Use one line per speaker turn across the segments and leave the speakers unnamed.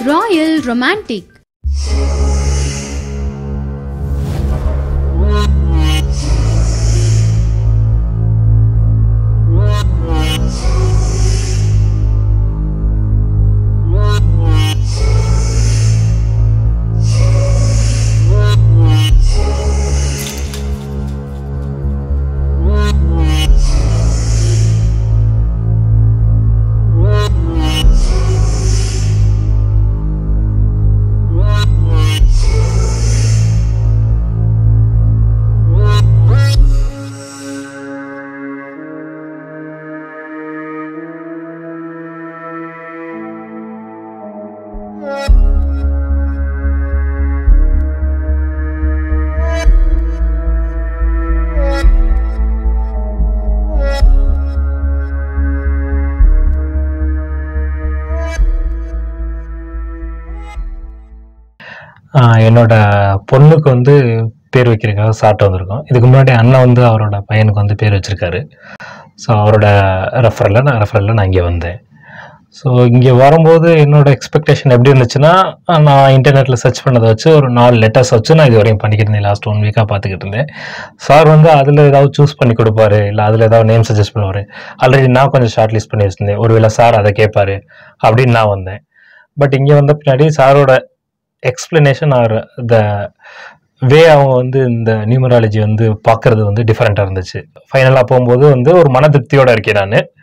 Royal Romantic.
ஆஹ் என்னோட பொண்ணுக்கு வந்து பேர் வைக்கிறதுக்காக சாப்பிட்டு வந்திருக்கோம் இதுக்கு முன்னாடி அண்ணன் வந்து அவரோட பையனுக்கு வந்து பேர் வச்சிருக்காரு ஸோ அவரோட ரெஃபரில் நான் ரெஃபரில் நான் இங்கே வந்தேன் ஸோ இங்கே வரும்போது என்னோட எக்ஸ்பெக்டேஷன் எப்படி இருந்துச்சுன்னா ஆஹ் நான் இன்டர்நெட்டில் சர்ச் பண்ணதை வச்சு ஒரு நாலு லெட்டர்ஸ் வச்சு நான் இது வரையும் பண்ணிக்கிட்டு இருந்தேன் லாஸ்ட் ஒன் வீக்காக பார்த்துக்கிட்டு இருந்தேன் சார் வந்து அதில் ஏதாவது சூஸ் பண்ணி கொடுப்பாரு இல்லை அதில் ஏதாவது நேம் சஜஸ்ட் பண்ணுவார் ஆல்ரெடி நான் கொஞ்சம் ஷார்ட் லிஸ்ட் பண்ணி வச்சிருந்தேன் ஒருவேளை சார் அதை கேட்பாரு அப்படின்னு நான் வந்தேன் பட் இங்கே வந்த பின்னாடி சாரோட எக்ஸ்பிளனேஷன் ஆர் த வே அவங்க வந்து இந்த நியூமராலஜி வந்து பார்க்கறது வந்து டிஃப்ரெண்ட்டாக இருந்துச்சு ஃபைனலாக போகும்போது வந்து ஒரு மன திருப்தியோட இருக்கேன்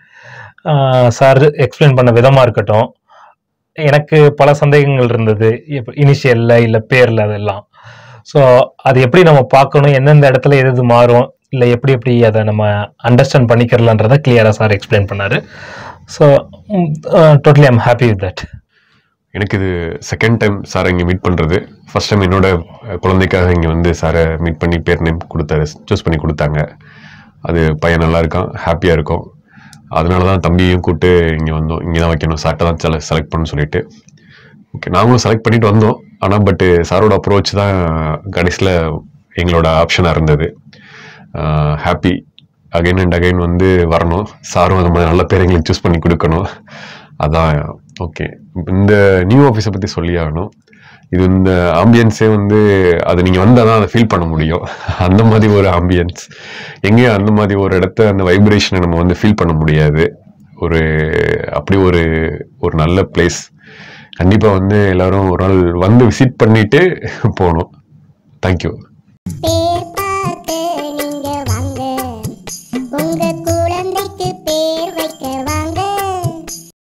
நான் சார் எக்ஸ்பிளைன் பண்ண விதமாக இருக்கட்டும் எனக்கு பல சந்தேகங்கள் இருந்தது இப்போ இனிஷியலில் இல்லை பேரில் அதெல்லாம் ஸோ அது எப்படி நம்ம பார்க்கணும் எந்தெந்த இடத்துல எது எது மாறும் இல்லை எப்படி எப்படி அதை நம்ம அண்டர்ஸ்டாண்ட் பண்ணிக்கிறலான்றதை கிளியராக சார் எக்ஸ்பிளைன் பண்ணார் so totally I'm happy with that
எனக்கு இது செகண்ட் டைம் சாரை இங்கே மீட் பண்ணுறது ஃபர்ஸ்ட் டைம் என்னோட அஹ், குழந்தைக்காக இங்கே வந்து சாரை மீட் பண்ணி பேர் நேம் கொடுத்தாரு சூஸ் பண்ணி கொடுத்தாங்க அது பையன் நல்லா இருக்கான் ஹாப்பியாக இருக்கும் அதனால தான் தம்பியும் கூப்பிட்டு இங்கே வந்தோம் இங்கே தான் வைக்கணும் சார்ட்டை தான் செல செலக்ட் பண்ண சொல்லிட்டு ஓகே நாங்களும் செலக்ட் பண்ணிட்டு வந்தோம் ஆனால் பட்டு சாரோட அப்ரோச் தான் கடைசியில் எங்களோட ஆப்ஷனாக இருந்தது ஹாப்பி அகைன் அண்ட் அகைன் வந்து வரணும் சாரும் அது மாதிரி நல்ல பேர் எங்களுக்கு சூஸ் பண்ணி கொடுக்கணும் அதான் ஓகே இந்த நியூ ஆஃபீஸை பற்றி சொல்லி ஆகணும் இது இந்த ஆம்பியன்ஸே வந்து அது நீங்கள் வந்தால் தான் அதை ஃபீல் பண்ண முடியும் அந்த மாதிரி ஒரு ஆம்பியன்ஸ் எங்கேயும் அந்த மாதிரி ஒரு இடத்த அந்த வைப்ரேஷனை நம்ம வந்து ஃபீல் பண்ண முடியாது ஒரு அப்படி ஒரு ஒரு நல்ல பிளேஸ் கண்டிப்பாக வந்து எல்லாரும் ஒரு நாள் வந்து விசிட் பண்ணிட்டு போகணும் தேங்க்யூ